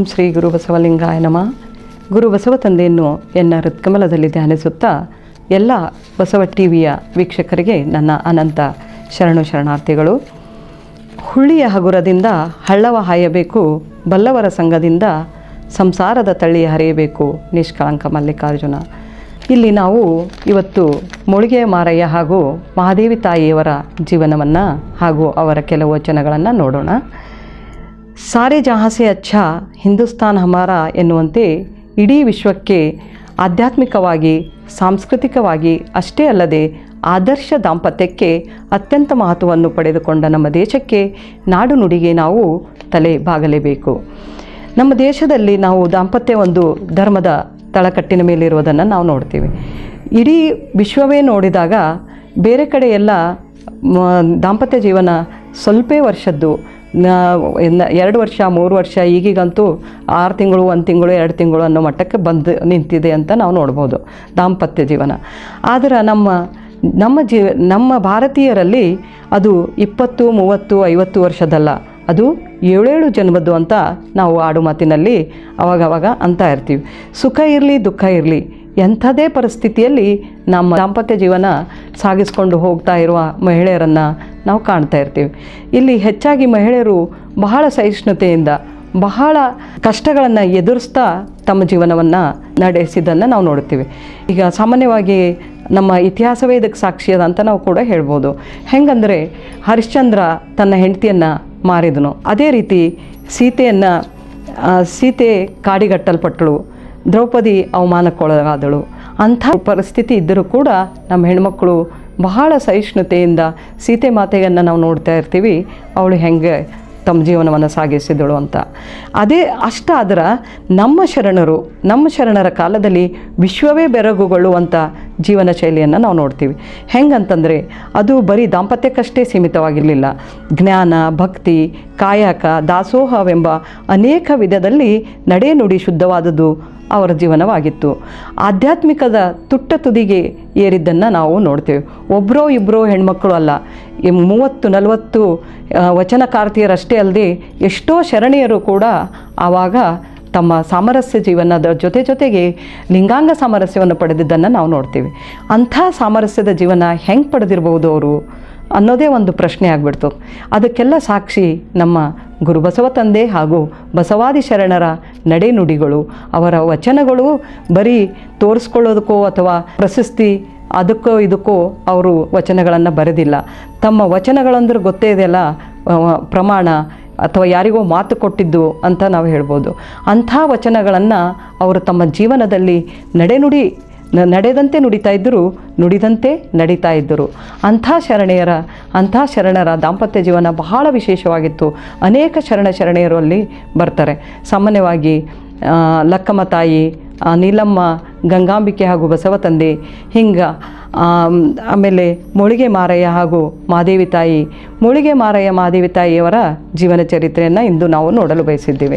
ಶ್ರೀ ಗುರು ಬಸವಲಿಂಗಾಯ ನಮಃ ಗುರು ಬಸವ ತಂದೆಯನ್ನು ಎನ್ನ ಹೃತ್ಕಮಲದಲ್ಲಿ ಧ್ಯಾನಿಸುತ್ತಾ ಎಲ್ಲ ಬಸವ ಟಿ ವಿಯ ವೀಕ್ಷಕರಿಗೆ ನನ್ನ ಅನಂತ ಶರಣು ಶರಣಾರ್ಥಿಗಳು ಹುಳ್ಳಿಯ ಹಗುರದಿಂದ ಹಳ್ಳವ ಹಾಯಬೇಕು ಬಲ್ಲವರ ಸಂಘದಿಂದ ಸಂಸಾರದ ತಳ್ಳಿ ಹರಿಯಬೇಕು ನಿಷ್ಕಳಂಕ ಮಲ್ಲಿಕಾರ್ಜುನ ಇಲ್ಲಿ ನಾವು ಇವತ್ತು ಮುಳುಗೆ ಮಾರಯ್ಯ ಹಾಗೂ ಮಹಾದೇವಿ ತಾಯಿಯವರ ಜೀವನವನ್ನು ಹಾಗೂ ಅವರ ಕೆಲವು ವಚನಗಳನ್ನು ನೋಡೋಣ ಸಾರೆ ಜಹಾಸೆ ಅಚ್ಚ ಹಿಂದೂಸ್ತಾನ್ ಹಮಾರ ಎನ್ನುವಂತೆ ಇಡೀ ವಿಶ್ವಕ್ಕೆ ಆಧ್ಯಾತ್ಮಿಕವಾಗಿ ಸಾಂಸ್ಕೃತಿಕವಾಗಿ ಅಷ್ಟೇ ಅಲ್ಲದೆ ಆದರ್ಶ ದಾಂಪತ್ಯಕ್ಕೆ ಅತ್ಯಂತ ಮಹತ್ವವನ್ನು ಪಡೆದುಕೊಂಡ ನಮ್ಮ ದೇಶಕ್ಕೆ ನಾಡು ನುಡಿಗೆ ನಾವು ತಲೆ ಬಾಗಲೇಬೇಕು ನಮ್ಮ ದೇಶದಲ್ಲಿ ನಾವು ದಾಂಪತ್ಯ ಒಂದು ಧರ್ಮದ ತಳಕಟ್ಟಿನ ಮೇಲಿರುವುದನ್ನು ನಾವು ನೋಡ್ತೀವಿ ಇಡೀ ವಿಶ್ವವೇ ನೋಡಿದಾಗ ಬೇರೆ ಕಡೆ ಎಲ್ಲ ಮ- ದಾಂಪತ್ಯ ಜೀವನ ಸ್ವಲ್ಪೇ ವರ್ಷದ್ದು ನಾ- ಇನ್ನ ಎರಡು ವರ್ಷ ಮೂರು ವರ್ಷ ಈಗೀಗಂತೂ ಆರು ತಿಂಗಳು ಒಂದು ತಿಂಗಳು ಎರಡು ತಿಂಗಳು ಅನ್ನೋ ಮಟ್ಟಕ್ಕೆ ಬಂದು ನಿಂತಿದೆ ಅಂತ ನಾವು ನೋಡ್ಬೋದು ದಾಂಪತ್ಯ ಜೀವನ ಆದರೆ ನಮ್ಮ ನಮ್ಮ ಜೀ ನಮ್ಮ ಭಾರತೀಯರಲ್ಲಿ ಅದು ಇಪ್ಪತ್ತು ಮೂವತ್ತು ಐವತ್ತು ವರ್ಷದಲ್ಲ ಅದು ಏಳೇಳು ಜನ್ಮದ್ದು ಅಂತ ನಾವು ಆಡು ಮಾತಿನಲ್ಲಿ ಅವಾಗವಾಗ ಅಂತ ಇರ್ತೀವಿ ಸುಖ ಇರಲಿ ದುಃಖ ಇರಲಿ ಎಂಥದೇ ಪರಿಸ್ಥಿತಿಯಲ್ಲಿ ನಮ್ಮ ದಾಂಪತ್ಯ ಜೀವನ ಸಾಗಿಸ್ಕೊಂಡು ಹೋಗ್ತಾ ಇರುವ ಮಹಿಳೆಯರನ್ನು ನಾವು ಕಾಣ್ತಾ ಇರ್ತೀವಿ ಇಲ್ಲಿ ಹೆಚ್ಚಾಗಿ ಮಹಿಳೆಯರು ಬಹಳ ಸಹಿಷ್ಣುತೆಯಿಂದ ಬಹಳ ಕಷ್ಟಗಳನ್ನು ಎದುರಿಸ್ತಾ ತಮ್ಮ ಜೀವನವನ್ನು ನಡೆಸಿದ್ದನ್ನು ನಾವು ನೋಡ್ತೀವಿ ಈಗ ಸಾಮಾನ್ಯವಾಗಿ ನಮ್ಮ ಇತಿಹಾಸವೇ ಇದಕ್ಕೆ ಸಾಕ್ಷಿಯದ ಅಂತ ನಾವು ಕೂಡ ಹೇಳ್ಬೋದು ಹೆಂಗಂದರೆ ಹರಿಶ್ಚಂದ್ರ ತನ್ನ ಹೆಂಡತಿಯನ್ನು ಮಾರಿದನು ಅದೇ ರೀತಿ ಸೀತೆಯನ್ನು ಆ, ಸೀತೆ ಕಾಡಿಗಟ್ಟಲ್ಪಟ್ಟಳು ದ್ರೌಪದಿ ಅವಮಾನಕ್ಕೊಳಗಾದಳು ಅಂಥ ಪರಿಸ್ಥಿತಿ ಇದ್ದರೂ ಕೂಡ ನಮ್ಮ ಹೆಣ್ಮಕ್ಕಳು ಬಹಳ ಸಹಿಷ್ಣುತೆಯಿಂದ ಸೀತೆ ಮಾತೆಯನ್ನು ನಾವು ನೋಡ್ತಾ ಇರ್ತೀವಿ ಅವಳು ಹೆಂಗೆ ತಮ್ಮ ಜೀವನವನ್ನು ಸಾಗಿಸಿದಳು ಅಂತ ಅದೇ ಅಷ್ಟಾದ್ರೆ ನಮ್ಮ ಶರಣರು ನಮ್ಮ ಶರಣರ ಕಾಲದಲ್ಲಿ ವಿಶ್ವವೇ ಬೆರಗುಗೊಳ್ಳುವಂಥ ಜೀವನ ಶೈಲಿಯನ್ನು ನಾವು ನೋಡ್ತೀವಿ ಹೆಂಗಂತಂದರೆ ಅದು ಬರೀ ದಾಂಪತ್ಯಕ್ಕಷ್ಟೇ ಸೀಮಿತವಾಗಿರಲಿಲ್ಲ ಜ್ಞಾನ ಭಕ್ತಿ ಕಾಯಕ ದಾಸೋಹವೆಂಬ ಅನೇಕ ವಿಧದಲ್ಲಿ ನಡೆ ನುಡಿ ಶುದ್ಧವಾದದ್ದು ಅವರ ಜೀವನವಾಗಿತ್ತು ಆಧ್ಯಾತ್ಮಿಕದ ತುಟ್ಟ ತುದಿಗೆ ಏರಿದ್ದನ್ನು ನಾವು ನೋಡ್ತೇವೆ ಒಬ್ಬರೋ ಇಬ್ಬರೋ ಹೆಣ್ಮಕ್ಕಳು ಅಲ್ಲ ಈ ಮೂವತ್ತು ನಲವತ್ತು ಆ, ವಚನಕಾರ್ತಿಯರಷ್ಟೇ ಅಲ್ಲದೆ ಎಷ್ಟೋ ಶರಣೀಯರು ಕೂಡ ಆವಾಗ ತಮ್ಮ ಸಾಮರಸ್ಯ ಜೀವನದ ಜೊತೆ ಜೊತೆಗೆ ಲಿಂಗಾಂಗ ಸಾಮರಸ್ಯವನ್ನು ಪಡೆದಿದ್ದನ್ನು ನಾವು ನೋಡ್ತೀವಿ ಅಂಥ ಸಾಮರಸ್ಯದ ಜೀವನ ಹೆಂಗೆ ಪಡೆದಿರ್ಬೋದು ಅವರು ಅನ್ನೋದೇ ಒಂದು ಪ್ರಶ್ನೆ ಆಗಿಬಿಡ್ತು ಅದಕ್ಕೆಲ್ಲ ಸಾಕ್ಷಿ ನಮ್ಮ ಗುರು ಬಸವ ತಂದೆ ಹಾಗೂ ಬಸವಾದಿ ಶರಣರ ನಡೆನುಡಿಗಳು ಅವರ ವಚನಗಳು ಬರೀ ತೋರಿಸ್ಕೊಳ್ಳೋದಕ್ಕೋ ಅಥವಾ ಪ್ರಶಸ್ತಿ ಅದಕ್ಕೋ ಇದಕ್ಕೋ ಅವರು ವಚನಗಳನ್ನು ಬರೆದಿಲ್ಲ ತಮ್ಮ ವಚನಗಳಂದ್ರೆ ಗೊತ್ತೇ ಇದೆಯಲ್ಲ ಆ, ಪ್ರಮಾಣ ಅಥವಾ ಯಾರಿಗೋ ಮಾತು ಕೊಟ್ಟಿದ್ದು ಅಂತ ನಾವು ಹೇಳ್ಬೋದು ಅಂಥ ವಚನಗಳನ್ನು ಅವರು ತಮ್ಮ ಜೀವನದಲ್ಲಿ ನಡೆನುಡಿ ನ- ನಡೆದಂತೆ ನುಡಿತಾ ಇದ್ದರು ನುಡಿದಂತೆ ನಡೀತಾ ಇದ್ದರು ಅಂಥ ಶರಣೆಯರ ಅಂಥ ಶರಣರ ದಾಂಪತ್ಯ ಜೀವನ ಬಹಳ ವಿಶೇಷವಾಗಿತ್ತು ಅನೇಕ ಶರಣ ಶರಣೆಯರು ಅಲ್ಲಿ ಬರ್ತಾರೆ ಸಾಮಾನ್ಯವಾಗಿ ಆ, ಲಕ್ಕಮ್ಮ ತಾಯಿ ಆ, ನೀಲಮ್ಮ ಗಂಗಾಂಬಿಕೆ ಹಾಗೂ ಬಸವ ತಂದೆ ಹಿಂಗೆ ಆಮೇಲೆ ಮುಳಿಗೆ ಮಾರಯ್ಯ ಹಾಗೂ ಮಾದೇವಿ ತಾಯಿ ಮುಳಿಗೆ ಮಾರಯ್ಯ ಮಾದೇವಿ ತಾಯಿಯವರ ಜೀವನ ಚರಿತ್ರೆಯನ್ನು ಇಂದು ನಾವು ನೋಡಲು ಬಯಸಿದ್ದೇವೆ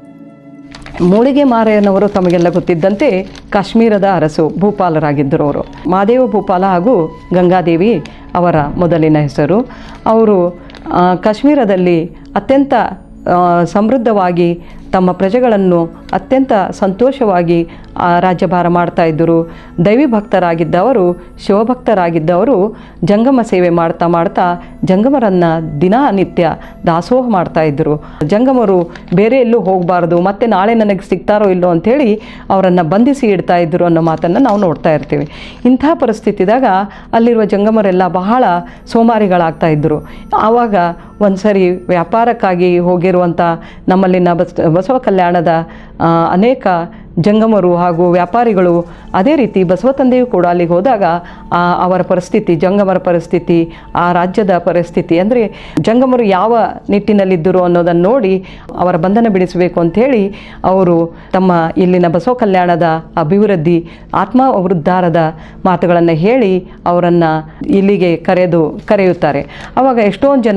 ಮೂಳಿಗೆ ಮಾರಯ್ಯನವರು ತಮಗೆಲ್ಲ ಗೊತ್ತಿದ್ದಂತೆ ಕಾಶ್ಮೀರದ ಅರಸು ಭೂಪಾಲರಾಗಿದ್ದರು ಅವರು ಮಾದೇವ ಭೂಪಾಲ ಹಾಗೂ ಗಂಗಾದೇವಿ ಅವರ ಮೊದಲಿನ ಹೆಸರು ಅವರು ಆ, ಕಾಶ್ಮೀರದಲ್ಲಿ ಅತ್ಯಂತ ಆ, ಸಮೃದ್ಧವಾಗಿ ತಮ್ಮ ಪ್ರಜೆಗಳನ್ನು ಅತ್ಯಂತ ಸಂತೋಷವಾಗಿ ಆ, ರಾಜ್ಯಭಾರ ಮಾಡ್ತಾ ಇದ್ದರು ದೈವಿ ಭಕ್ತರಾಗಿದ್ದವರು ಶಿವಭಕ್ತರಾಗಿದ್ದವರು ಜಂಗಮ ಸೇವೆ ಮಾಡ್ತಾ ಮಾಡ್ತಾ ಜಂಗಮರನ್ನು ದಿನನಿತ್ಯ ದಾಸೋಹ ಮಾಡ್ತಾ ಇದ್ದರು ಜಂಗಮರು ಬೇರೆ ಎಲ್ಲೂ ಹೋಗಬಾರ್ದು ಮತ್ತೆ ನಾಳೆ ನನಗೆ ಸಿಗ್ತಾರೋ ಇಲ್ಲೋ ಅಂಥೇಳಿ ಅವರನ್ನು ಬಂಧಿಸಿ ಇಡ್ತಾ ಇದ್ದರು ಅನ್ನೋ ಮಾತನ್ನು ನಾವು ನೋಡ್ತಾ ಇರ್ತೀವಿ ಇಂಥ ಪರಿಸ್ಥಿತಿದಾಗ ಅಲ್ಲಿರುವ ಜಂಗಮರೆಲ್ಲ ಬಹಳ ಸೋಮಾರಿಗಳಾಗ್ತಾ ಇದ್ದರು ಆವಾಗ ಒಂದು ಸರಿ ವ್ಯಾಪಾರಕ್ಕಾಗಿ ಹೋಗಿರುವಂಥ ನಮ್ಮಲ್ಲಿನ ಬಸ್ ಬಸವ ಕಲ್ಯಾಣದ ಆ, ಅನೇಕ ಜಂಗಮರು ಹಾಗೂ ವ್ಯಾಪಾರಿಗಳು ಅದೇ ರೀತಿ ಬಸವ ತಂದೆಯು ಕೂಡ ಅಲ್ಲಿಗೆ ಹೋದಾಗ ಆ, ಅವರ ಪರಿಸ್ಥಿತಿ ಜಂಗಮರ ಪರಿಸ್ಥಿತಿ ಆ ರಾಜ್ಯದ ಪರಿಸ್ಥಿತಿ ಅಂದರೆ ಜಂಗಮರು ಯಾವ ನಿಟ್ಟಿನಲ್ಲಿದ್ದರು ಅನ್ನೋದನ್ನು ನೋಡಿ ಅವರ ಬಂಧನ ಬಿಡಿಸಬೇಕು ಅಂಥೇಳಿ ಅವರು ತಮ್ಮ ಇಲ್ಲಿನ ಬಸವ ಕಲ್ಯಾಣದ ಅಭಿವೃದ್ಧಿ ಆತ್ಮ ವೃದ್ಧಾರದ ಮಾತುಗಳನ್ನು ಹೇಳಿ ಅವರನ್ನು ಇಲ್ಲಿಗೆ ಕರೆದು ಕರೆಯುತ್ತಾರೆ ಆವಾಗ ಎಷ್ಟೊಂದು ಜನ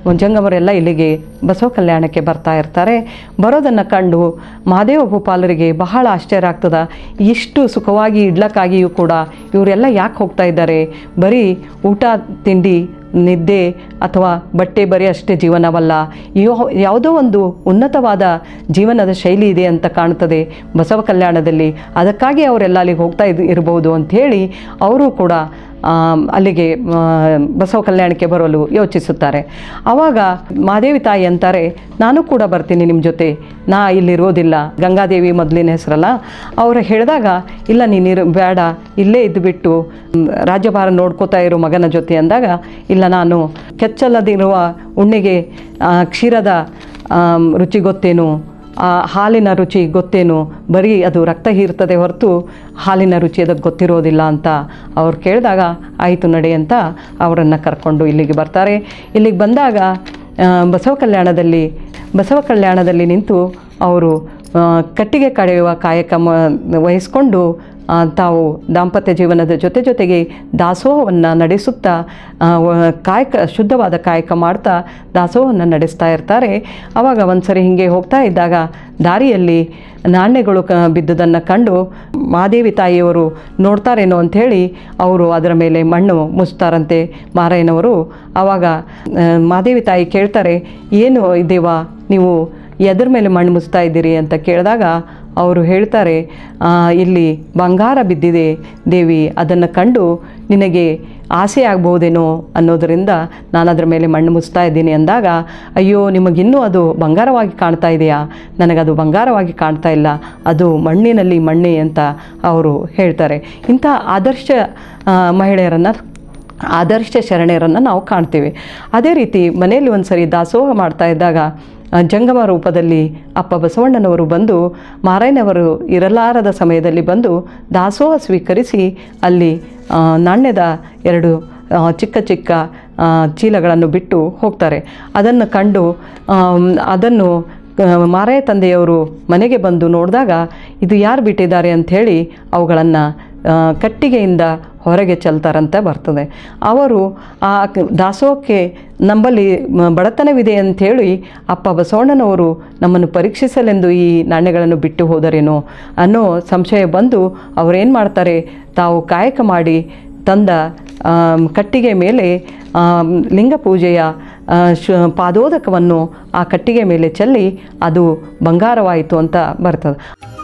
ಜಂಗಮರೆಲ್ಲ ಇಲ್ಲಿಗೆ ಬಸವ ಕಲ್ಯಾಣಕ್ಕೆ ಬರ್ತಾ ಇರ್ತಾರೆ ಬರೋದನ್ನು ಕಂಡು ಮಹಾದೇವ ಭೂಪಾಲರಿಗೆ ಬಹಳ ಆಶ್ಚರ್ಯ ಆಗ್ತದ ಇಷ್ಟು ಸುಖವಾಗಿ ಇಡ್ಲಕ್ಕಾಗಿಯೂ ಕೂಡ ಇವರೆಲ್ಲ ಯಾಕೆ ಹೋಗ್ತಾ ಇದ್ದಾರೆ ಬರೀ ಊಟ ತಿಂಡಿ ನಿದ್ದೆ ಅಥವಾ ಬಟ್ಟೆ ಬರೀ ಅಷ್ಟೇ ಜೀವನವಲ್ಲ ಯೋ- ಯಾವುದೋ ಒಂದು ಉನ್ನತವಾದ ಜೀವನದ ಶೈಲಿ ಇದೆ ಅಂತ ಕಾಣ್ತದೆ ಬಸವ ಕಲ್ಯಾಣದಲ್ಲಿ ಅದಕ್ಕಾಗಿ ಅವರೆಲ್ಲ ಅಲ್ಲಿಗೆ ಹೋಗ್ತಾ ಇದ್ ಇರ್ಬೋದು ಅಂಥೇಳಿ ಅವರು ಕೂಡ ಆಮ್, ಅಲ್ಲಿಗೆ ಆ, ಬಸವ ಕಲ್ಯಾಣಕ್ಕೆ ಬರಲು ಯೋಚಿಸುತ್ತಾರೆ ಆವಾಗ ಮಾದೇವಿ ತಾಯಿ ಅಂತಾರೆ ನಾನು ಕೂಡ ಬರ್ತೀನಿ ನಿಮ್ಮ ಜೊತೆ ನಾ ಇಲ್ಲಿರೋದಿಲ್ಲ ಗಂಗಾದೇವಿ ಮೊದಲಿನ ಹೆಸರಲ್ಲ ಅವರು ಹೇಳಿದಾಗ ಇಲ್ಲ ನೀನಿರು ಬೇಡ ಇಲ್ಲೇ ಇದ್ದುಬಿಟ್ಟು ಮ್, ರಾಜ್ಯಭಾರ ನೋಡ್ಕೋತಾ ಇರೋ ಮಗನ ಜೊತೆ ಅಂದಾಗ ಇಲ್ಲ ನಾನು ಕೆಚ್ಚಲ್ಲದಿರುವ ಉಣ್ಣೆಗೆ ಆ, ಕ್ಷೀರದ ಆಮ್, ರುಚಿ ಗೊತ್ತೇನು ಆ ಹಾಲಿನ ರುಚಿ ಗೊತ್ತೇನು ಬರೀ ಅದು ರಕ್ತ ಹೀರ್ತದೆ ಹೊರತು ಹಾಲಿನ ರುಚಿ ಅದಕ್ಕೆ ಗೊತ್ತಿರೋದಿಲ್ಲ ಅಂತ ಅವ್ರು ಕೇಳಿದಾಗ ಆಯಿತು ನಡೆ ಅಂತ ಅವರನ್ನು ಕರ್ಕೊಂಡು ಇಲ್ಲಿಗೆ ಬರ್ತಾರೆ ಇಲ್ಲಿಗೆ ಬಂದಾಗ ಆ, ಬಸವ ಕಲ್ಯಾಣದಲ್ಲಿ ಬಸವ ಕಲ್ಯಾಣದಲ್ಲಿ ನಿಂತು ಅವರು ಆ, ಕಟ್ಟಿಗೆ ಕಡೆಯುವ ಕಾಯಕ ಮ- ವಹಿಸ್ಕೊಂಡು ಆ, ತಾವು ದಾಂಪತ್ಯ ಜೀವನದ ಜೊತೆ ಜೊತೆಗೆ ದಾಸೋಹವನ್ನು ನಡೆಸುತ್ತಾ ಆ, ವ- ಕಾಯಕ ಶುದ್ಧವಾದ ಕಾಯಕ ಮಾಡ್ತಾ ದಾಸೋಹವನ್ನು ನಡೆಸ್ತಾ ಇರ್ತಾರೆ ಆವಾಗ ಒಂದು ಸರಿ ಹೀಗೆ ಹೋಗ್ತಾ ಇದ್ದಾಗ ದಾರಿಯಲ್ಲಿ ನಾಣ್ಯಗಳು ಕ ಬಿದ್ದುದನ್ನು ಕಂಡು ಮಾದೇವಿ ತಾಯಿಯವರು ನೋಡ್ತಾರೇನೋ ಅಂಥೇಳಿ ಅವರು ಅದರ ಮೇಲೆ ಮಣ್ಣು ಮುಚ್ತಾರಂತೆ ಮಾರಯ್ಯನವರು ಆವಾಗ ಆ, ಮಾದೇವಿ ತಾಯಿ ಕೇಳ್ತಾರೆ ಏನು ಇದೇವಾ ನೀವು ಎದ್ರ ಮೇಲೆ ಮಣ್ಣು ಮುಚ್ತಾ ಇದ್ದೀರಿ ಅಂತ ಕೇಳಿದಾಗ ಅವರು ಹೇಳ್ತಾರೆ "ಆ, ಇಲ್ಲಿ ಬಂಗಾರ ಬಿದ್ದಿದೆ ದೇವಿ ಅದನ್ನು ಕಂಡು ನಿನಗೆ ಆಸೆ ಆಗ್ಬೋದೇನೋ ಅನ್ನೋದರಿಂದ ನಾನು ಅದರ ಮೇಲೆ ಮಣ್ಣು ಮುಚ್ತಾ ಇದ್ದೀನಿ ಅಂದಾಗ ಅಯ್ಯೋ ನಿಮಗಿನ್ನೂ ಅದು ಬಂಗಾರವಾಗಿ ಕಾಣ್ತಾ ಇದೆಯಾ ನನಗದು ಬಂಗಾರವಾಗಿ ಕಾಣ್ತಾ ಇಲ್ಲ ಅದು ಮಣ್ಣಿನಲ್ಲಿ ಮಣ್ಣೆ ಅಂತ ಅವರು ಹೇಳ್ತಾರೆ ಇಂಥ ಆದರ್ಶ ಮಹಿಳೆಯರನ್ನು ಆದರ್ಶ ಶರಣೆಯರನ್ನು ನಾವು ಕಾಣ್ತೀವಿ ಅದೇ ರೀತಿ ಮನೆಯಲ್ಲಿ ಒಂದು ಸರಿ ದಾಸೋಹ ಮಾಡ್ತಾ ಇದ್ದಾಗ ಆ, ಜಂಗಮ ರೂಪದಲ್ಲಿ ಅಪ್ಪ ಬಸವಣ್ಣನವರು ಬಂದು ಮಾರಾಯನವರು ಇರಲಾರದ ಸಮಯದಲ್ಲಿ ಬಂದು ದಾಸೋಹ ಸ್ವೀಕರಿಸಿ ಅಲ್ಲಿ ಆ, ನಾಣ್ಯದ ಎರಡು ಆ, ಚಿಕ್ಕ ಚಿಕ್ಕ ಆ, ಚೀಲಗಳನ್ನು ಬಿಟ್ಟು ಹೋಗ್ತಾರೆ ಅದನ್ನು ಕಂಡು ಆಮ್, ಅದನ್ನು ಆ, ಮಾರಾಯ ತಂದೆಯವರು ಮನೆಗೆ ಬಂದು ನೋಡಿದಾಗ ಇದು ಯಾರು ಬಿಟ್ಟಿದ್ದಾರೆ ಅಂಥೇಳಿ ಅವುಗಳನ್ನು ಕಟ್ಟಿಗೆಯಿಂದ ಹೊರಗೆ ಚೆಲ್ತಾರಂತ ಬರ್ತದೆ ಅವರು ಆ ಕ- ದಾಸೋಹಕ್ಕೆ ನಂಬಲ್ಲಿ ಮ- ಬಡತನವಿದೆ ಅಂಥೇಳಿ ಅಪ್ಪ ಬಸವಣ್ಣನವರು ನಮ್ಮನ್ನು ಪರೀಕ್ಷಿಸಲೆಂದು ಈ ನಾಣ್ಯಗಳನ್ನು ಬಿಟ್ಟು ಹೋದರೇನೋ ಅನ್ನೋ ಸಂಶಯ ಬಂದು ಅವರೇನು ಮಾಡ್ತಾರೆ ತಾವು ಕಾಯಕ ಮಾಡಿ ತಂದ ಆಮ್, ಕಟ್ಟಿಗೆ ಮೇಲೆ ಆಮ್, ಲಿಂಗ ಪೂಜೆಯ ಆ, ಶು ಪಾದೋದಕವನ್ನು ಆ ಕಟ್ಟಿಗೆ ಮೇಲೆ ಚೆಲ್ಲಿ ಅದು ಬಂಗಾರವಾಯಿತು ಅಂತ ಬರ್ತದೆ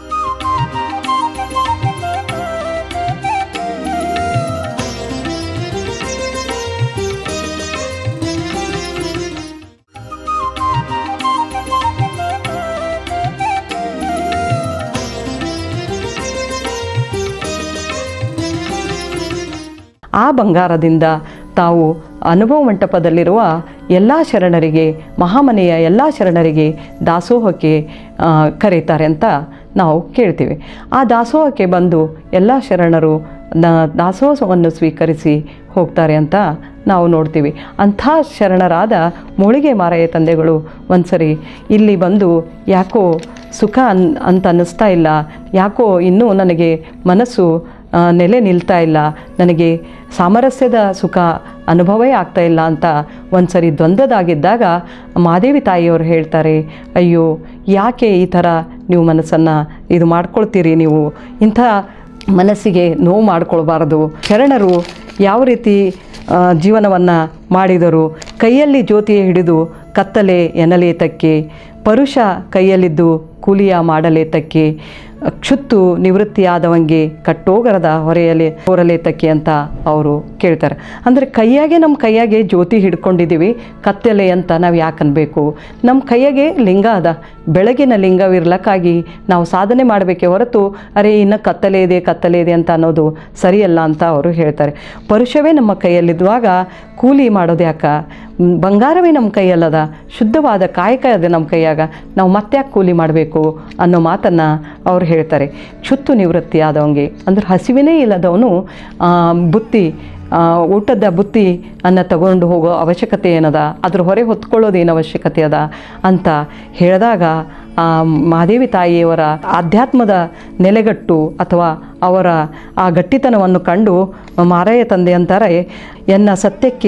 ಆ ಬಂಗಾರದಿಂದ ತಾವು ಅನುಭವ ಮಂಟಪದಲ್ಲಿರುವ ಎಲ್ಲ ಶರಣರಿಗೆ ಮಹಾಮನೆಯ ಎಲ್ಲ ಶರಣರಿಗೆ ದಾಸೋಹಕ್ಕೆ ಆ, ಕರೀತಾರೆ ಅಂತ ನಾವು ಕೇಳ್ತೀವಿ ಆ ದಾಸೋಹಕ್ಕೆ ಬಂದು ಎಲ್ಲ ಶರಣರು ನ- ದಾಸೋಹವನ್ನು ಸ್ವೀಕರಿಸಿ ಹೋಗ್ತಾರೆ ಅಂತ ನಾವು ನೋಡ್ತೀವಿ ಅಂಥ ಶರಣರಾದ ಮೂಳಿಗೆ ಮಾರಾಯ ತಂದೆಗಳು ಒಂದ್ಸರಿ ಇಲ್ಲಿ ಬಂದು ಯಾಕೋ ಸುಖ ಅನ್ ಅಂತ ಅನ್ನಿಸ್ತಾ ಇಲ್ಲ ಯಾಕೋ ಇನ್ನೂ ನನಗೆ ಮನಸ್ಸು ಆ, ನೆಲೆ ನಿಲ್ತಾ ಇಲ್ಲ ನನಗೆ ಸಾಮರಸ್ಯದ ಸುಖ ಅನುಭವವೇ ಆಗ್ತಾ ಇಲ್ಲ ಅಂತ ಒಂದು ಸರಿ ದ್ವಂದ್ವದಾಗಿದ್ದಾಗ ಮಾದೇವಿ ತಾಯಿಯವರು ಹೇಳ್ತಾರೆ ಅಯ್ಯೋ ಯಾಕೆ ಈ ಥರ ನೀವು ಮನಸ್ಸನ್ನು ಇದು ಮಾಡ್ಕೊಳ್ತೀರಿ ನೀವು ಇಂಥ ಮನಸ್ಸಿಗೆ ನೋವು ಮಾಡ್ಕೊಳ್ಬಾರ್ದು ಶರಣರು ಯಾವ ರೀತಿ ಜೀವನವನ್ನು ಮಾಡಿದರು ಕೈಯಲ್ಲಿ ಜ್ಯೋತಿ ಹಿಡಿದು ಕತ್ತಲೆ ಎನ್ನಲೇತಕ್ಕೆ ಪರುಷ ಕೈಯಲ್ಲಿದ್ದು ಕೂಲಿಯ ಮಾಡಲೇತಕ್ಕೆ ಕ್ಷುತ್ತು ನಿವೃತ್ತಿಯಾದವಂಗೆ ಕಟ್ಟೋಗರದ ಹೊರೆಯಲೆ ಹೊರಲೇತಕ್ಕೆ ಅಂತ ಅವರು ಕೇಳ್ತಾರೆ ಅಂದರೆ ಕೈಯಾಗೆ ನಮ್ಮ ಕೈಯಾಗೆ ಜ್ಯೋತಿ ಹಿಡ್ಕೊಂಡಿದ್ದೀವಿ ಕತ್ತಲೆ ಅಂತ ನಾವು ಯಾಕೆ ಅನ್ಬೇಕು ನಮ್ಮ ಕೈಯಾಗೆ ಲಿಂಗ ಅದ ಬೆಳಗಿನ ಲಿಂಗವಿರ್ಲಕ್ಕಾಗಿ ನಾವು ಸಾಧನೆ ಮಾಡಬೇಕೇ ಹೊರತು ಅರೆ ಇನ್ನು ಕತ್ತಲೆ ಇದೆ ಕತ್ತಲೆ ಇದೆ ಅಂತ ಅನ್ನೋದು ಸರಿಯಲ್ಲ ಅಂತ ಅವರು ಹೇಳ್ತಾರೆ ಪರುಷವೇ ನಮ್ಮ ಕೈಯಲ್ಲಿದ್ದಾಗ ಕೂಲಿ ಮಾಡೋದು ಯಾಕ ಮ್, ಬಂಗಾರವೇ ನಮ್ಮ ಕೈಯಲ್ಲದ ಶುದ್ಧವಾದ ಕಾಯಕ ಇದೆ ನಮ್ಮ ಕೈಯಾಗ ನಾವು ಮತ್ತ್ಯಾಕೆ ಕೂಲಿ ಮಾಡಬೇಕು ಅನ್ನೋ ಮಾತನ್ನು ಅವ್ರು ಹೇಳ್ತಾರೆ ಕ್ಷುತ್ತು ನಿವೃತ್ತಿ ಆದವಂಗೆ ಅಂದ್ರೆ ಹಸಿವಿನೇ ಇಲ್ಲದವನು ಆ, ಬುತ್ತಿ ಆ, ಊಟದ ಬುತ್ತಿ ಅನ್ನ ತಗೊಂಡು ಹೋಗೋ ಅವಶ್ಯಕತೆ ಏನದ ಅದ್ರ ಹೊರೆ ಹೊತ್ಕೊಳ್ಳೋದೇನು ಅವಶ್ಯಕತೆ ಅದ ಅಂತ ಹೇಳಿದಾಗ ಆ ಮಹಾದೇವಿ ತಾಯಿಯವರ ಆಧ್ಯಾತ್ಮದ ನೆಲೆಗಟ್ಟು ಅಥವಾ ಅವರ ಆ ಗಟ್ಟಿತನವನ್ನು ಕಂಡು ಮಾರಾಯ ತಂದೆ ಅಂತಾರೆ ಎನ್ನ ಸತ್ಯಕ್ಕೆ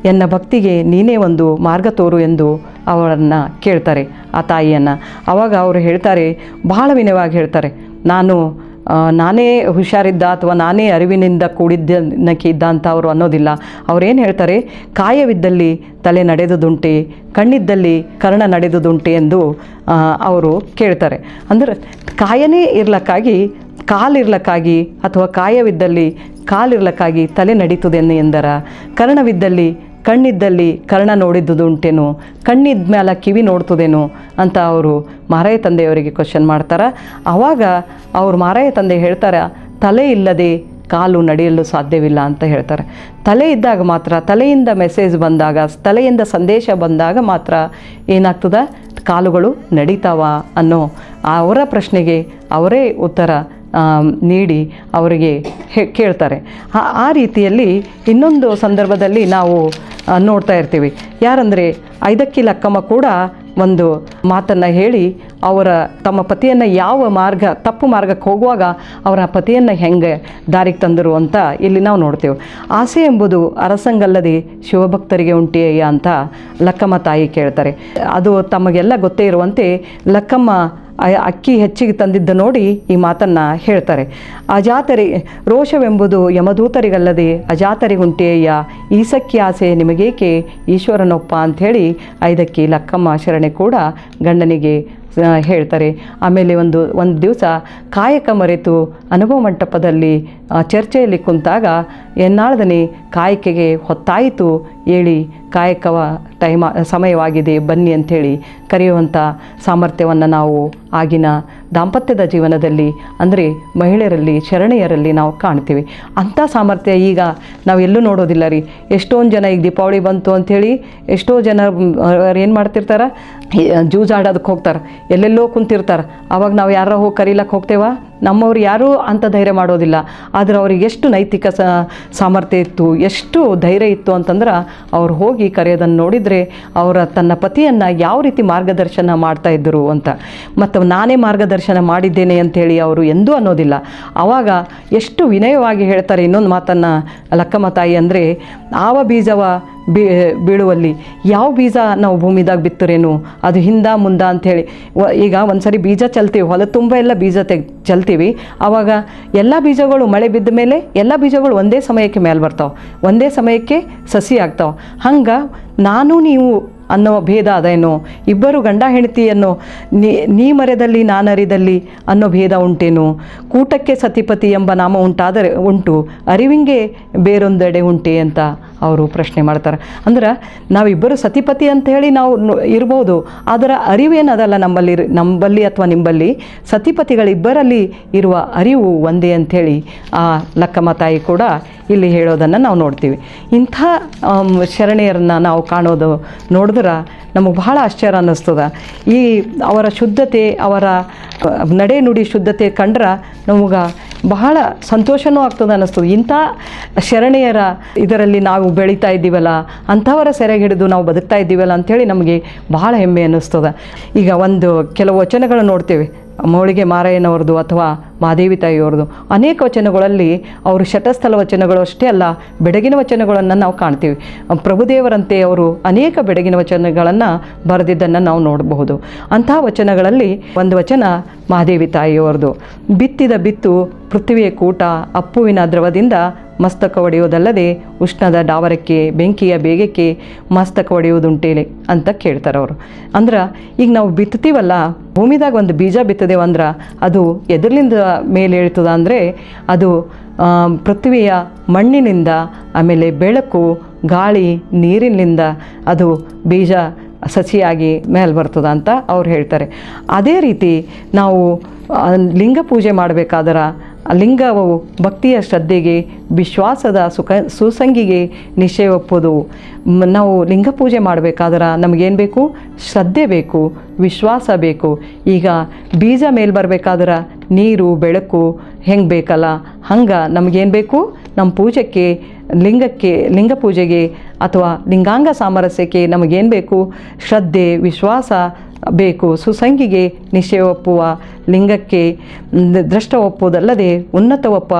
ಎನ್ನ ಭಕ್ತಿಗೆ ನೀನೇ ಒಂದು ಮಾರ್ಗ ತೋರು ಎಂದು ಅವರನ್ನು ಕೇಳ್ತಾರೆ ಆ ತಾಯಿಯನ್ನು ಆವಾಗ ಅವರು ಹೇಳ್ತಾರೆ ಬಹಳ ವಿನಯವಾಗಿ ಹೇಳ್ತಾರೆ ನಾನು ಆ, ನಾನೇ ಹುಷಾರಿದ್ದ ಅಥವಾ ನಾನೇ ಅರಿವಿನಿಂದ ಕೂಡಿದ್ದನಕ್ಕೆ ಇದ್ದ ಅಂತ ಅವರು ಅನ್ನೋದಿಲ್ಲ ಅವ್ರೇನು ಹೇಳ್ತಾರೆ ಕಾಯವಿದ್ದಲ್ಲಿ ತಲೆ ನಡೆದುದುಂಟೆ ಕಣ್ಣಿದ್ದಲ್ಲಿ ಕರ್ಣ ನಡೆದುದುಂಟೆ ಎಂದು ಆ, ಅವರು ಕೇಳ್ತಾರೆ ಅಂದ್ರೆ ಕಾಯನೇ ಇರ್ಲಕ್ಕಾಗಿ ಕಾಲಿರ್ಲಕ್ಕಾಗಿ ಅಥವಾ ಕಾಯವಿದ್ದಲ್ಲಿ ಕಾಲಿರ್ಲಕ್ಕಾಗಿ ತಲೆ ನಡೀತದೆನ್ನು ಎಂದರ ಕರ್ಣವಿದ್ದಲ್ಲಿ ಕಣ್ಣಿದ್ದಲ್ಲಿ ಕರ್ಣ ನೋಡಿದ್ದುದುಂಟೇನು ಕಣ್ಣಿದ್ದ ಮೇಲೆ ಕಿವಿ ನೋಡ್ತದೇನು ಅಂತ ಅವರು ಮಾರಾಯ ತಂದೆಯವರಿಗೆ ಕ್ವಶನ್ ಮಾಡ್ತಾರೆ ಆವಾಗ ಅವ್ರು ಮಾರಾಯ ತಂದೆ ಹೇಳ್ತಾರೆ ತಲೆ ಇಲ್ಲದೆ ಕಾಲು ನಡೆಯಲು ಸಾಧ್ಯವಿಲ್ಲ ಅಂತ ಹೇಳ್ತಾರೆ ತಲೆ ಇದ್ದಾಗ ಮಾತ್ರ ತಲೆಯಿಂದ ಮೆಸೇಜ್ ಬಂದಾಗ ತಲೆಯಿಂದ ಸಂದೇಶ ಬಂದಾಗ ಮಾತ್ರ ಏನಾಗ್ತದ ಕಾಲುಗಳು ನಡೀತಾವ ಅನ್ನೋ ಅವರ ಪ್ರಶ್ನೆಗೆ ಅವರೇ ಉತ್ತರ ಆಮ್, ನೀಡಿ ಅವರಿಗೆ ಹೇ ಕೇಳ್ತಾರೆ ಆ- ಆ ರೀತಿಯಲ್ಲಿ ಇನ್ನೊಂದು ಸಂದರ್ಭದಲ್ಲಿ ನಾವು ಆ, ನೋಡ್ತಾ ಇರ್ತೀವಿ ಯಾರಂದರೆ ಐದಕ್ಕಿ ಲಕ್ಕಮ್ಮ ಕೂಡ ಒಂದು ಮಾತನ್ನು ಹೇಳಿ ಅವರ ತಮ್ಮ ಪತಿಯನ್ನು ಯಾವ ಮಾರ್ಗ ತಪ್ಪು ಮಾರ್ಗಕ್ಕೆ ಹೋಗುವಾಗ ಅವರ ಪತಿಯನ್ನು ಹೆಂಗೆ ದಾರಿಗೆ ತಂದರು ಅಂತ ಇಲ್ಲಿ ನಾವು ನೋಡ್ತೇವೆ ಆಸೆ ಎಂಬುದು ಅರಸಂಗಲ್ಲದೆ ಶಿವಭಕ್ತರಿಗೆ ಉಂಟೆಯ ಅಂತ ಲಕ್ಕಮ್ಮ ತಾಯಿ ಕೇಳ್ತಾರೆ ಅದು ತಮಗೆಲ್ಲ ಗೊತ್ತೇ ಇರುವಂತೆ ಲಕ್ಕಮ್ಮ ಆ- ಅಕ್ಕಿ ಹೆಚ್ಚಿಗೆ ತಂದಿದ್ದ ನೋಡಿ ಈ ಮಾತನ್ನು ಹೇಳ್ತಾರೆ ಅಜಾತರಿ ರೋಷವೆಂಬುದು ಯಮದೂತರಿಗಲ್ಲದೆ ಅಜಾತರಿಗುಂಟೇಯ ಈಸಕ್ಕಿ ಆಸೆ ನಿಮಗೇಕೆ ಈಶ್ವರನೊಪ್ಪ ಅಂಥೇಳಿ ಐದಕ್ಕಿ ಲಕ್ಕಮ್ಮ ಶರಣೆ ಕೂಡ ಗಂಡನಿಗೆ ಆ, ಹೇಳ್ತಾರೆ ಆಮೇಲೆ ಒಂದು ಒಂದು ದಿವಸ ಕಾಯಕ ಮರೆತು ಅನುಭವ ಮಂಟಪದಲ್ಲಿ ಆ, ಚರ್ಚೆಯಲ್ಲಿ ಕುಂತಾಗ ಎನ್ನಾಳದನೆ ಕಾಯಕೆಗೆ ಹೊತ್ತಾಯಿತು ಹೇಳಿ ಕಾಯಕವ ಟೈಮ ಸಮಯವಾಗಿದೆ ಬನ್ನಿ ಅಂಥೇಳಿ ಕರೆಯುವಂಥ ಸಾಮರ್ಥ್ಯವನ್ನು ನಾವು ಆಗಿನ ದಾಂಪತ್ಯದ ಜೀವನದಲ್ಲಿ ಅಂದರೆ ಮಹಿಳೆಯರಲ್ಲಿ ಶರಣೆಯರಲ್ಲಿ ನಾವು ಕಾಣ್ತೀವಿ ಅಂಥ ಸಾಮರ್ಥ್ಯ ಈಗ ನಾವು ಎಲ್ಲೂ ನೋಡೋದಿಲ್ಲ ರೀ ಎಷ್ಟೊಂದು ಜನ ಈಗ ದೀಪಾವಳಿ ಬಂತು ಅಂಥೇಳಿ ಎಷ್ಟೋ ಜನ ಏನು ಮಾಡ್ತಿರ್ತಾರೆ ಜೂಜಾಡೋದಕ್ಕೆ ಹೋಗ್ತಾರೆ ಎಲ್ಲೆಲ್ಲೋ ಕುಂತಿರ್ತಾರೆ ಅವಾಗ ನಾವು ಯಾರೋ ಹೋಗಿ ಕರೀಲಕ್ಕೆ ಹೋಗ್ತೇವ ನಮ್ಮವ್ರು ಯಾರೂ ಅಂಥ ಧೈರ್ಯ ಮಾಡೋದಿಲ್ಲ ಆದರೆ ಅವ್ರಿಗೆ ಎಷ್ಟು ನೈತಿಕ ಸ ಸಾಮರ್ಥ್ಯ ಇತ್ತು ಎಷ್ಟು ಧೈರ್ಯ ಇತ್ತು ಅಂತಂದ್ರೆ ಅವ್ರು ಹೋಗಿ ಕರೆಯೋದನ್ನು ನೋಡಿದರೆ ಅವರ ತನ್ನ ಪತಿಯನ್ನು ಯಾವ ರೀತಿ ಮಾರ್ಗದರ್ಶನ ಮಾಡ್ತಾ ಇದ್ದರು ಅಂತ ಮತ್ತು ನಾನೇ ಮಾರ್ಗದರ್ಶನ ಮಾಡಿದ್ದೇನೆ ಅಂಥೇಳಿ ಅವರು ಎಂದೂ ಅನ್ನೋದಿಲ್ಲ ಆವಾಗ ಎಷ್ಟು ವಿನಯವಾಗಿ ಹೇಳ್ತಾರೆ ಇನ್ನೊಂದು ಮಾತನ್ನು ಲಕ್ಕಮ್ಮ ತಾಯಿ ಅಂದರೆ ಆವ ಬೀಜವ ಬೀ ಬೀಳುವಲ್ಲಿ ಯಾವ ಬೀಜ ನಾವು ಭೂಮಿದಾಗ ಬಿತ್ತರೇನು ಅದು ಹಿಂದ ಮುಂದ ಅಂಥೇಳಿ ವ ಈಗ ಒಂದು ಸರಿ ಬೀಜ ಚೆಲ್ತೀವಿ ಹೊಲ ತುಂಬ ಎಲ್ಲ ಬೀಜ ತೆಗ್ ಚೆಲ್ತೀವಿ ಆವಾಗ ಎಲ್ಲ ಬೀಜಗಳು ಮಳೆ ಬಿದ್ದ ಮೇಲೆ ಎಲ್ಲ ಬೀಜಗಳು ಒಂದೇ ಸಮಯಕ್ಕೆ ಮೇಲೆ ಬರ್ತಾವೆ ಒಂದೇ ಸಮಯಕ್ಕೆ ಸಸಿ ಆಗ್ತಾವೆ ಹಂಗೆ ನಾನು ನೀವು ಅನ್ನೋ ಭೇದ ಅದೇನೋ ಇಬ್ಬರು ಗಂಡ ಹೆಂಡತಿ ಅನ್ನೋ ನೀ ನೀ ಮರೆದಲ್ಲಿ ನಾನರಿದಲ್ಲಿ ಅನ್ನೋ ಭೇದ ಉಂಟೇನು ಕೂಟಕ್ಕೆ ಸತಿಪತಿ ಎಂಬ ನಾಮ ಉಂಟಾದರೆ ಉಂಟು ಅರಿವಿಂಗೆ ಬೇರೊಂದೆಡೆ ಉಂಟೆ ಅಂತ ಅವರು ಪ್ರಶ್ನೆ ಮಾಡ್ತಾರೆ ಅಂದ್ರೆ ನಾವಿಬ್ಬರು ಸತಿಪತಿ ಅಂತ ಹೇಳಿ ನಾವು ನೊ- ಇರ್ಬೋದು ಅದರ ಅರಿವೇನದಲ್ಲ ನಮ್ಮಲ್ಲಿ ಇರ್- ನಮ್ಮಲ್ಲಿ ಅಥವಾ ನಿಂಬಲ್ಲಿ ಸತಿಪತಿಗಳಿಬ್ಬರಲ್ಲಿ ಇರುವ ಅರಿವು ಒಂದೇ ಅಂಥೇಳಿ ಆ ಲಕ್ಕಮ್ಮ ತಾಯಿ ಕೂಡ ಇಲ್ಲಿ ಹೇಳೋದನ್ನು ನಾವು ನೋಡ್ತೀವಿ ಇಂಥ ಆಮ್, ಶರಣೆಯರನ್ನು ನಾವು ಕಾಣೋದು ನೋಡಿದ್ರೆ ನಮಗೆ ಬಹಳ ಆಶ್ಚರ್ಯ ಅನ್ನಿಸ್ತದ ಈ ಅವರ ಶುದ್ಧತೆ ಅವರ ಆ, ನಡೆ ನುಡಿ ಶುದ್ಧತೆ ಕಂಡ್ರೆ ನಮಗೆ ಬಹಳ ಸಂತೋಷನೂ ಆಗ್ತದೆ ಅನ್ನಿಸ್ತದೆ ಇಂಥ ಶರಣೆಯರ ಇದರಲ್ಲಿ ನಾವು ಬೆಳೀತಾ ಇದ್ದೀವಲ್ಲ ಅಂಥವರ ಸೆರೆಗೆ ಹಿಡಿದು ನಾವು ಬದುಕ್ತಾ ಇದ್ದೀವಲ್ಲ ಅಂಥೇಳಿ ನಮಗೆ ಬಹಳ ಹೆಮ್ಮೆ ಅನ್ನಿಸ್ತದೆ ಈಗ ಒಂದು ಕೆಲವು ವಚನಗಳು ನೋಡ್ತೇವೆ ಮೌಳಿಗೆ ಮಾರಯ್ಯನವ್ರದ್ದು ಅಥವಾ ಮಾದೇವಿ ತಾಯಿಯವ್ರದ್ದು ಅನೇಕ ವಚನಗಳಲ್ಲಿ ಅವರು ಶತಸ್ಥಲ ವಚನಗಳು ಅಷ್ಟೇ ಅಲ್ಲ ಬೆಡಗಿನ ವಚನಗಳನ್ನು ನಾವು ಕಾಣ್ತೀವಿ ಪ್ರಭುದೇವರಂತೆ ಅವರು ಅನೇಕ ಬೆಡಗಿನ ವಚನಗಳನ್ನು ಬರೆದಿದ್ದನ್ನು ನಾವು ನೋಡಬಹುದು ಅಂತಹ ವಚನಗಳಲ್ಲಿ ಒಂದು ವಚನ ಮಹಾದೇವಿ ತಾಯಿಯವರದು ಬಿತ್ತಿದ ಬಿತ್ತು ಪೃಥ್ವಿಯ ಕೂಟ ಅಪ್ಪುವಿನ ದ್ರವದಿಂದ ಮಸ್ತಕ ಒಡೆಯುವುದಲ್ಲದೆ ಉಷ್ಣದ ಡಾವರಕ್ಕೆ ಬೆಂಕಿಯ ಬೇಗಕ್ಕೆ ಮಸ್ತಕ ಒಡೆಯುವುದುಂಟೇಲೆ ಅಂತ ಕೇಳ್ತಾರೆ ಅವರು ಅಂದ್ರೆ ಈಗ ನಾವು ಬಿತ್ತತೀವಲ್ಲ ಭೂಮಿದಾಗ ಒಂದು ಬೀಜ ಬಿತ್ತದೇವು ಅಂದ್ರೆ ಅದು ಎದುರ್ಲಿಂದ ಮೇಲೆ ಹೇಳ್ತದ ಅಂದರೆ ಅದು ಆ, ಪೃಥ್ವಿಯ ಮಣ್ಣಿನಿಂದ ಆಮೇಲೆ ಬೆಳಕು ಗಾಳಿ ನೀರಿನಿಂದ ಅದು ಬೀಜ ಸಸಿಯಾಗಿ ಮೇಲೆ ಬರ್ತದ ಅಂತ ಅವ್ರು ಹೇಳ್ತಾರೆ ಅದೇ ರೀತಿ ನಾವು ಆ, ಲಿಂಗ ಪೂಜೆ ಮಾಡಬೇಕಾದ್ರೆ ಆ ಲಿಂಗವು ಭಕ್ತಿಯ ಶ್ರದ್ಧೆಗೆ ವಿಶ್ವಾಸದ ಸುಖ ಸುಸಂಗಿಗೆ ನಿಶ್ಚಯ ಒಪ್ಪೋದು ಮ್, ನಾವು ಲಿಂಗ ಪೂಜೆ ಮಾಡಬೇಕಾದ್ರೆ ನಮಗೇನು ಬೇಕು ಶ್ರದ್ಧೆ ಬೇಕು ವಿಶ್ವಾಸ ಬೇಕು ಈಗ ಬೀಜ ಮೇಲೆ ಬರಬೇಕಾದ್ರೆ ನೀರು ಬೆಳಕು ಹೆಂಗೆ ಬೇಕಲ್ಲ ಹಂಗೆ ನಮಗೇನು ಬೇಕು ನಮ್ಮ ಪೂಜೆಗೆ ಲಿಂಗಕ್ಕೆ ಲಿಂಗ ಪೂಜೆಗೆ ಅಥವಾ ಲಿಂಗಾಂಗ ಸಾಮರಸ್ಯಕ್ಕೆ ನಮಗೇನು ಬೇಕು ಶ್ರದ್ಧೆ ವಿಶ್ವಾಸ ಬೇಕು ಸುಸಂಗಿಗೆ ನಿಶ್ಚಯ ಒಪ್ಪುವ ಲಿಂಗಕ್ಕೆ ನ್- ದೃಷ್ಟ ಒಪ್ಪುವುದಲ್ಲದೆ ಉನ್ನತ ಒಪ್ಪ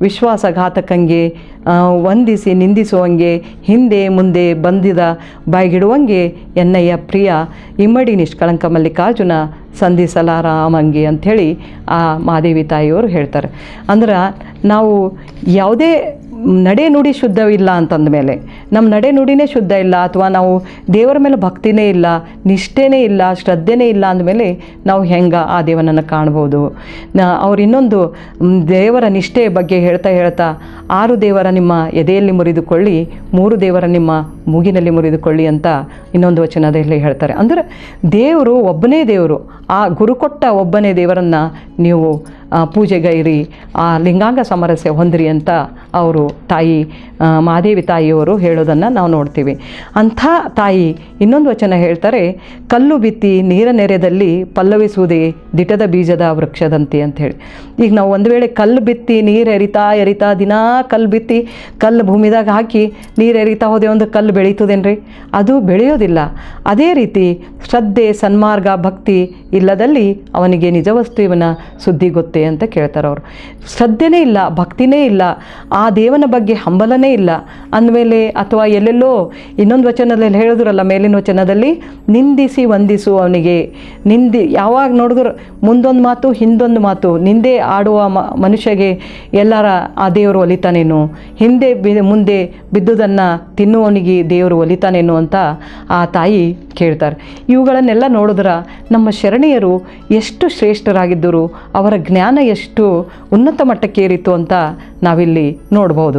ವಿಶ್ವಾಸಘಾತಕಂಗೆ ಆ, ವಂದಿಸಿ ನಿಂದಿಸುವಂಗೆ ಹಿಂದೆ ಮುಂದೆ ಬಂದಿದ ಬಾಯ್ಗಿಡುವಂಗೆ ಎನ್ನಯ್ಯ ಪ್ರಿಯ ಇಮ್ಮಡಿ ನಿಷ್ಕಳಂಕ ಮಲ್ಲಿಕಾರ್ಜುನ ಸಂಧಿಸಲಾರಾಮಂಗೆ ಅಂಥೇಳಿ ಆ ಮಾದೇವಿ ತಾಯಿಯವರು ಹೇಳ್ತಾರೆ ಅಂದ್ರೆ ನಾವು ಯಾವುದೇ ನಡೆ ನುಡಿ ಶುದ್ಧವಿಲ್ಲ ಅಂತಂದ ಮೇಲೆ ನಮ್ಮ ನಡೆ ನುಡಿನೇ ಶುದ್ಧ ಇಲ್ಲ ಅಥವಾ ನಾವು ದೇವರ ಮೇಲೆ ಭಕ್ತಿನೇ ಇಲ್ಲ ನಿಷ್ಠೆನೇ ಇಲ್ಲ ಶ್ರದ್ಧೆನೇ ಇಲ್ಲ ಅಂದಮೇಲೆ ನಾವು ಹೆಂಗೆ ಆ ದೇವನನ್ನು ಕಾಣ್ಬೋದು ನ ಅವ್ರು ಇನ್ನೊಂದು ಮ್, ದೇವರ ನಿಷ್ಠೆಯ ಬಗ್ಗೆ ಹೇಳ್ತಾ ಹೇಳ್ತಾ ಆರು ದೇವರ ನಿಮ್ಮ ಎದೆಯಲ್ಲಿ ಮುರಿದುಕೊಳ್ಳಿ ಮೂರು ದೇವರ ನಿಮ್ಮ ಮೂಗಿನಲ್ಲಿ ಮುರಿದುಕೊಳ್ಳಿ ಅಂತ ಇನ್ನೊಂದು ವಚನದಲ್ಲಿ ಹೇಳ್ತಾರೆ ಅಂದರೆ ದೇವರು ಒಬ್ಬನೇ ದೇವರು ಆ ಗುರು ಕೊಟ್ಟ ಒಬ್ಬನೇ ದೇವರನ್ನು ನೀವು ಆ, ಪೂಜೆಗೈರಿ ಆ ಲಿಂಗಾಂಗ ಸಮರಸ್ಯ ಹೊಂದಿರಿ ಅಂತ ಅವರು ತಾಯಿ ಆ, ಮಹಾದೇವಿ ತಾಯಿಯವರು ಹೇಳೋದನ್ನು ನಾವು ನೋಡ್ತೀವಿ ಅಂಥ ತಾಯಿ ಇನ್ನೊಂದು ವಚನ ಹೇಳ್ತಾರೆ ಕಲ್ಲು ಬಿತ್ತಿ ನೀರ ನೆರೆದಲ್ಲಿ ಪಲ್ಲವಿಸುವುದೇ ದಿಟದ ಬೀಜದ ವೃಕ್ಷದಂತೆ ಅಂಥೇಳಿ ಈಗ ನಾವು ಒಂದು ವೇಳೆ ಕಲ್ಲು ಬಿತ್ತಿ ನೀರು ಎರಿತಾ ಎರಿತಾ ದಿನಾ ಕಲ್ಲು ಬಿತ್ತಿ ಕಲ್ಲು ಭೂಮಿದಾಗ ಹಾಕಿ ನೀರು ಎರಿತಾ ಹೋದೆ ಒಂದು ಕಲ್ಲು ಬೆಳೀತದೇನ್ರಿ ಅದು ಬೆಳೆಯೋದಿಲ್ಲ ಅದೇ ರೀತಿ ಶ್ರದ್ಧೆ ಸನ್ಮಾರ್ಗ ಭಕ್ತಿ ಇಲ್ಲದಲ್ಲಿ ಅವನಿಗೆ ನಿಜ ವಸ್ತುವಿನ ಸುದ್ದಿ ಗೊತ್ತೇ ಅಂತ ಕೇಳ್ತಾರೆ ಅವರು ಶ್ರದ್ಧೆನೇ ಇಲ್ಲ ಭಕ್ತಿನೇ ಇಲ್ಲ ಆ ದೇವನ ಬಗ್ಗೆ ಹಂಬಲನೇ ಇಲ್ಲ ಅಂದಮೇಲೆ ಅಥವಾ ಎಲ್ಲೆಲ್ಲೋ ಇನ್ನೊಂದು ವಚನದಲ್ಲಿ ಹೇಳಿದ್ರಲ್ಲ ಮೇಲಿನ ವಚನದಲ್ಲಿ ನಿಂದಿಸಿ ವಂದಿಸು ಅವನಿಗೆ ನಿಂದಿ ಯಾವಾಗ ನೋಡಿದ್ರು ಮುಂದೊಂದು ಮಾತು ಹಿಂದೊಂದು ಮಾತು ನಿಂದೆ ಆಡುವ ಮ ಮನುಷ್ಯಗೆ ಎಲ್ಲರ ಆ ದೇವರು ಒಲಿತಾನೇನು ಹಿಂದೆ ಬಿ ಮುಂದೆ ಬಿದ್ದುದನ್ನು ತಿನ್ನುವವನಿಗೆ ದೇವರು ಒಲಿತಾನೇನು ಅಂತ ಆ ತಾಯಿ ಕೇಳ್ತಾರೆ ಇವುಗಳನ್ನೆಲ್ಲ ನೋಡಿದ್ರೆ ನಮ್ಮ ಶರಣೀಯರು ಎಷ್ಟು ಶ್ರೇಷ್ಠರಾಗಿದ್ದರು ಅವರ ಜ್ಞಾನ ಎಷ್ಟು ಉನ್ನತ ಮಟ್ಟಕ್ಕೇರಿತು ಅಂತ ನಾವಿಲ್ಲಿ ನೋಡ್ಬೋದು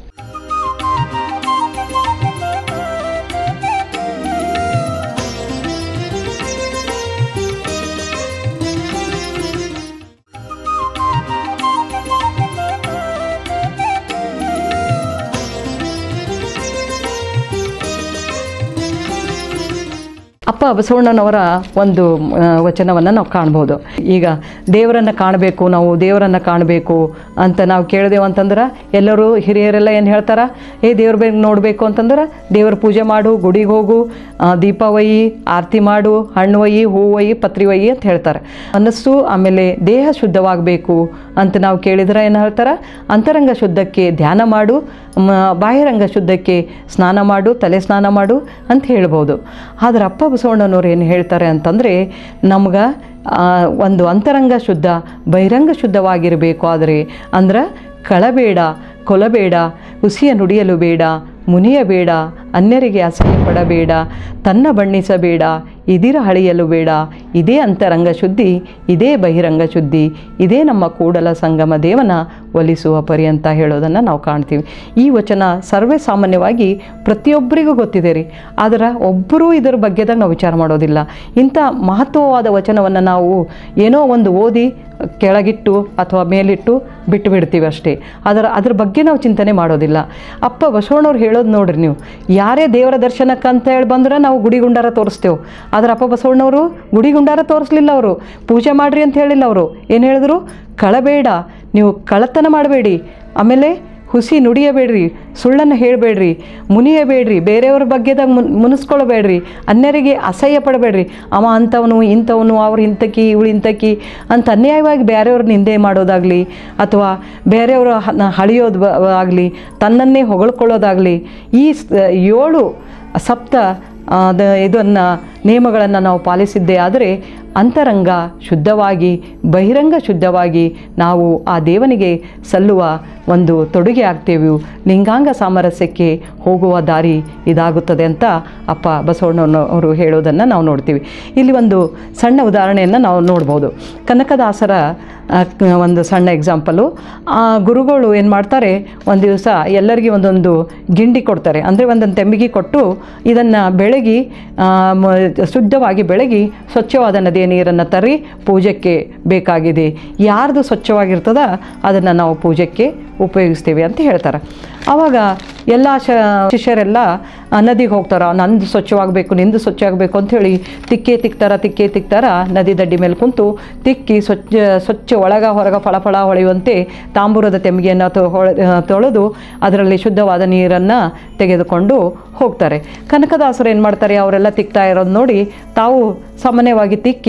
ಅಪ್ಪ ಬಸವಣ್ಣನವರ ಒಂದು ವಚನವನ್ನು ನಾವು ಕಾಣ್ಬೋದು ಈಗ ದೇವರನ್ನು ಕಾಣಬೇಕು ನಾವು ದೇವರನ್ನು ಕಾಣಬೇಕು ಅಂತ ನಾವು ಕೇಳಿದೆವು ಅಂತಂದ್ರೆ ಎಲ್ಲರೂ ಹಿರಿಯರೆಲ್ಲ ಏನು ಹೇಳ್ತಾರ ಏ ದೇವ್ರ ಬಗ್ಗೆ ನೋಡಬೇಕು ಅಂತಂದ್ರೆ ದೇವ್ರ ಪೂಜೆ ಮಾಡು ಗುಡಿಗೆ ಹೋಗು ಆ, ದೀಪ ಒಯ್ಯಿ ಆರತಿ ಮಾಡು ಹಣ್ಣು ಒಯ್ಯಿ ಹೂ ಒಯ್ಯಿ ಪತ್ರಿ ಒಯ್ಯಿ ಅಂತ ಹೇಳ್ತಾರೆ ಮನಸ್ಸು ಆಮೇಲೆ ದೇಹ ಶುದ್ಧವಾಗಬೇಕು ಅಂತ ನಾವು ಕೇಳಿದ್ರೆ ಏನು ಹೇಳ್ತಾರೆ ಅಂತರಂಗ ಶುದ್ಧಕ್ಕೆ ಧ್ಯಾನ ಮಾಡು ಮ ಬಾಹಿರಂಗ ಶುದ್ಧಕ್ಕೆ ಸ್ನಾನ ಮಾಡು ತಲೆ ಸ್ನಾನ ಮಾಡು ಅಂತ ಹೇಳ್ಬೋದು ಆದ್ರೆ ಅಪ್ಪ ಬಸವಣ್ಣನವ್ರು ಏನು ಹೇಳ್ತಾರೆ ಅಂತಂದರೆ ನಮ್ಗೆ ಆ, ಒಂದು ಅಂತರಂಗ ಶುದ್ಧ ಬಹಿರಂಗ ಶುದ್ಧವಾಗಿರಬೇಕು ಆದರೆ ಅಂದ್ರೆ ಕಳಬೇಡ ಕೊಲಬೇಡ ಹುಸಿಯ ನುಡಿಯಲು ಬೇಡ ಮುನಿಯಬೇಡ ಅನ್ಯರಿಗೆ ಅಸಹ್ಯ ಪಡಬೇಡ ತನ್ನ ಬಣ್ಣಿಸಬೇಡ ಇದಿರ ಹಳಿಯಲು ಬೇಡ ಇದೇ ಅಂತರಂಗ ಶುದ್ಧಿ ಇದೇ ಬಹಿರಂಗ ಶುದ್ಧಿ ಇದೇ ನಮ್ಮ ಕೂಡಲ ಸಂಗಮ ದೇವನ ಒಲಿಸುವ ಪರಿ ಅಂತ ಹೇಳೋದನ್ನು ನಾವು ಕಾಣ್ತೀವಿ ಈ ವಚನ ಸರ್ವೇ ಸಾಮಾನ್ಯವಾಗಿ ಪ್ರತಿಯೊಬ್ಬರಿಗೂ ಗೊತ್ತಿದೆ ರೀ ಆದರೆ ಒಬ್ಬರೂ ಇದರ ಬಗ್ಗೆದಾಗ ನಾವು ವಿಚಾರ ಮಾಡೋದಿಲ್ಲ ಇಂಥ ಮಹತ್ವವಾದ ವಚನವನ್ನು ನಾವು ಏನೋ ಒಂದು ಓದಿ ಕೆಳಗಿಟ್ಟು ಅಥವಾ ಮೇಲಿಟ್ಟು ಬಿಟ್ಟು ಬಿಡ್ತೀವಿ ಅಷ್ಟೇ ಅದರ ಅದ್ರ ಬಗ್ಗೆ ನಾವು ಚಿಂತನೆ ಮಾಡೋದಿಲ್ಲ ಅಪ್ಪ ಬಸವಣ್ಣವ್ರು ಹೇಳೋದು ನೋಡ್ರಿ ನೀವು ಯಾರೇ ದೇವರ ದರ್ಶನಕ್ಕೆ ಅಂತ ಹೇಳಿ ಬಂದ್ರೆ ನಾವು ಗುಡಿ ಗುಂಡಾರ ತೋರಿಸ್ತೇವೆ ಆದ್ರೆ ಅಪ್ಪ ಬಸವಣ್ಣವರು ಗುಡಿ ಗುಂಡಾರ ತೋರಿಸ್ಲಿಲ್ಲ ಅವರು ಪೂಜೆ ಮಾಡ್ರಿ ಅಂತ ಹೇಳಿಲ್ಲ ಅವರು ಏನು ಹೇಳಿದ್ರು ಕಳಬೇಡ ನೀವು ಕಳತನ ಮಾಡಬೇಡಿ ಆಮೇಲೆ ಹುಸಿ ನುಡಿಯಬೇಡ್ರಿ ಸುಳ್ಳನ್ನು ಹೇಳಬೇಡ್ರಿ ಮುನಿಯಬೇಡ್ರಿ ಬೇರೆಯವ್ರ ಬಗ್ಗೆದಾಗ ಮುನ್ ಮುನಿಸ್ಕೊಳ್ಬೇಡ್ರಿ ಅನ್ಯರಿಗೆ ಅಸಹ್ಯ ಪಡಬೇಡ್ರಿ ಅವ ಅಂಥವನು ಇಂಥವನು ಅವ್ರು ಇಂಥಕಿ ಇವಳು ಇಂಥಕಿ ಅಂತ ಅನ್ಯಾಯವಾಗಿ ಬೇರೆಯವ್ರ ನಿಂದೆ ಮಾಡೋದಾಗಲಿ ಅಥವಾ ಬೇರೆಯವರು ಹಳಿಯೋದು ಆಗಲಿ ತನ್ನನ್ನೇ ಹೊಗಳ್ಕೊಳ್ಳೋದಾಗಲಿ ಈ ಸ್- ಏಳು ಸಪ್ತ ಅದ ಇದನ್ನು ನಿಯಮಗಳನ್ನು ನಾವು ಪಾಲಿಸಿದ್ದೇ ಆದರೆ ಅಂತರಂಗ ಶುದ್ಧವಾಗಿ ಬಹಿರಂಗ ಶುದ್ಧವಾಗಿ ನಾವು ಆ ದೇವನಿಗೆ ಸಲ್ಲುವ ಒಂದು ತೊಡುಗೆ ಆಗ್ತೇವೆ ಲಿಂಗಾಂಗ ಸಾಮರಸ್ಯಕ್ಕೆ ಹೋಗುವ ದಾರಿ ಇದಾಗುತ್ತದೆ ಅಂತ ಅಪ್ಪ ಬಸವಣ್ಣನವರು ಹೇಳೋದನ್ನು ನಾವು ನೋಡ್ತೀವಿ ಇಲ್ಲಿ ಒಂದು ಸಣ್ಣ ಉದಾಹರಣೆಯನ್ನು ನಾವು ನೋಡ್ಬೋದು ಕನಕದಾಸರ ಆ, ಕ- ಒಂದು ಸಣ್ಣ ಎಕ್ಸಾಂಪಲು ಆ ಗುರುಗಳು ಏನು ಮಾಡ್ತಾರೆ ಒಂದು ದಿವಸ ಎಲ್ಲರಿಗೆ ಒಂದೊಂದು ಗಿಂಡಿ ಕೊಡ್ತಾರೆ ಅಂದರೆ ಒಂದೊಂದು ತೆಂಬಿಗೆ ಕೊಟ್ಟು ಇದನ್ನು ಬೆಳಗಿ ಆ, ಮ- ಶುದ್ಧವಾಗಿ ಬೆಳಗಿ ಸ್ವಚ್ಛವಾದ ನದಿಯ ನೀರನ್ನು ತರಿ ಪೂಜೆಗೆ ಬೇಕಾಗಿದೆ ಯಾರ್ದು ಸ್ವಚ್ಛವಾಗಿರ್ತದ ಅದನ್ನು ನಾವು ಪೂಜೆಗೆ ಉಪಯೋಗಿಸ್ತೀವಿ ಅಂತ ಹೇಳ್ತಾರೆ ಆವಾಗ ಎಲ್ಲ ಶ ಶಿಷ್ಯರೆಲ್ಲ ಆ, ನದಿಗೆ ಹೋಗ್ತಾರ ನಂದು ಸ್ವಚ್ಛವಾಗಬೇಕು ನಿಂದು ಸ್ವಚ್ಛವಾಗಬೇಕು ಅಂಥೇಳಿ ತಿಕ್ಕೆ ತಿಕ್ತಾರ ತಿಕ್ಕೆ ತಿಕ್ತಾರ ನದಿ ದಡ್ಡಿ ಮೇಲೆ ಕುಂತು ತಿಕ್ಕಿ ಸ್ವಚ್ಛ ಸ್ವಚ್ಛ ಒಳಗ ಹೊರಗ ಫಳಫಳ ಹೊಳೆಯುವಂತೆ ತಾಂಬೂರದ ತೆಂಬಿಗೆಯನ್ನು ತೊ- ಹೊಳೆ- ಆ, ತೊಳೆದು ಅದರಲ್ಲಿ ಶುದ್ಧವಾದ ನೀರನ್ನು ತೆಗೆದುಕೊಂಡು ಹೋಗ್ತಾರೆ ಕನಕದಾಸರು ಏನು ಮಾಡ್ತಾರೆ ಅವರೆಲ್ಲ ತಿಕ್ತಾ ಇರೋದು ನೋಡಿ ತಾವು ಸಾಮಾನ್ಯವಾಗಿ ತಿಕ್ಕಿ